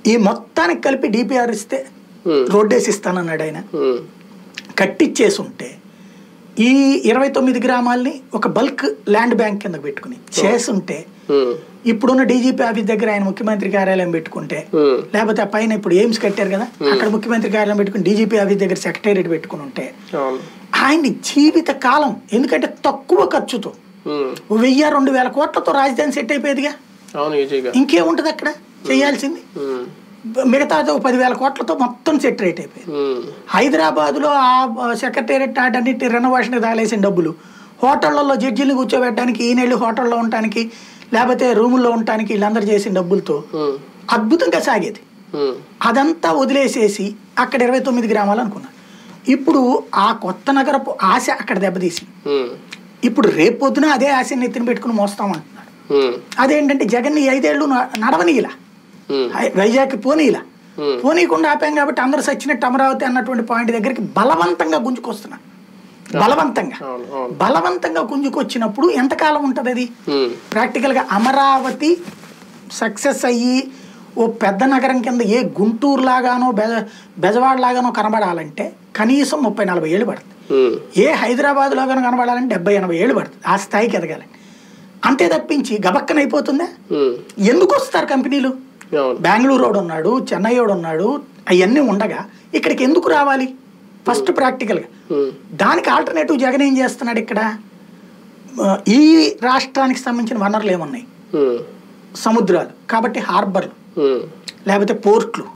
ఈ మొత్తానికి కలిపి డిపిఆర్ ఇస్తే ఉమ్, రోడ్డు వేసి ఇస్తానన్నాడు ఆయన ఉమ్, కట్టిచ్చేసి ఉంటే ఈ ఇరవై తొమ్మిది గ్రామాల్ని ఒక బల్క్ ల్యాండ్ బ్యాంక్ కింద పెట్టుకుని చేసుంటే ఉమ్, ఇప్పుడున్న డీజీపీ ఆఫీస్ దగ్గర ఆయన ముఖ్యమంత్రి కార్యాలయం పెట్టుకుంటే ఉమ్, లేకపోతే ఆ పైన ఇప్పుడు ఎయిమ్స్ కట్టారు కదా అక్కడ ముఖ్యమంత్రి కార్యాలయం పెట్టుకుని డీజీపీ ఆఫీస్ దగ్గర సెక్రటేరియట్ పెట్టుకుని ఉంటే అవును ఆయన్ని జీవిత కాలం ఎందుకంటే తక్కువ ఖర్చుతో ఉమ్, ఓ వెయ్యి రెండు వేల కోట్లతో రాజధాని సెట్ అయిపోయేదిగా అవును ఈజీగా ఇంకేముంటది అక్కడ చేయాల్సింది ఉమ్, మిగతాది ఒక పదివేల కోట్లతో మొత్తం సెట్ రేట్ అయిపోయింది ఉమ్, హైదరాబాద్లో ఆ సెక్రటేరియట్ అన్నిటి రెనోవేషన్కి తాగలేసిన డబ్బులు హోటళ్లలో జడ్జిలు కూర్చోబెట్టడానికి ఈయనెళ్ళి హోటల్లో ఉండటానికి లేకపోతే రూముల్లో ఉండటానికి వీళ్ళందరూ చేసిన డబ్బులతో ఉమ్, అద్భుతంగా సాగేది ఉమ్, అదంతా వదిలేసేసి అక్కడ ఇరవై తొమ్మిది గ్రామాలు అనుకున్నారు ఇప్పుడు ఆ కొత్త నగరపు ఆశ అక్కడ దెబ్బతీసింది ఉమ్, ఇప్పుడు రేపు పొద్దున అదే ఆశని ఎత్తిన పెట్టుకుని మోస్తామంటున్నారు ఉమ్, అదేంటంటే జగన్ ఈ ఐదేళ్లు న- నడవనీయలా ఉమ్, హై- వైజాగ్ పోనీలా ఉమ్, పోనీయకుండా ఆపాం కాబట్టి అందరూ సచ్చినట్టు అమరావతి అన్నటువంటి పాయింట్ దగ్గరికి బలవంతంగా గుంజుకొస్తున్నారు బలవంతంగా అవును అవును బలవంతంగా గుంజుకొచ్చినప్పుడు ఎంతకాలం ఉంటుంది అది ఉమ్, ప్రాక్టికల్గా అమరావతి సక్సెస్ అయ్యి ఓ పెద్ద నగరం కింద ఏ గుంటూరు లాగానో బెజ బెజవాడ లాగానో కనబడాలంటే కనీసం ముప్పై నలభై ఏళ్ళు పడుతుంది ఉమ్, ఏ హైదరాబాద్ లాగానో కనబడాలంటే డెబ్బై ఎనభై ఏళ్ళు పడుతుంది ఆ స్థాయికి ఎదగాలి అంతే తప్పించి గబక్కన అయిపోతుందా ఉమ్, ఎందుకు వస్తారు కంపెనీలు అవును బెంగళూరు వాడు ఉన్నాడు చెన్నై వాడు ఉన్నాడు అవన్నీ ఉండగా ఇక్కడికి ఎందుకు రావాలి ఫస్ట్ ప్రాక్టికల్గా ఉమ్, దానికి ఆల్టర్నేటివ్ జగన్ ఏం చేస్తున్నాడు ఇక్కడ ఆ, ఈ రాష్ట్రానికి సంబంధించిన వనరులు ఏమున్నాయి ఉమ్, సముద్రాలు కాబట్టి హార్బర్లు ఉమ్, లేకపోతే పోర్ట్లు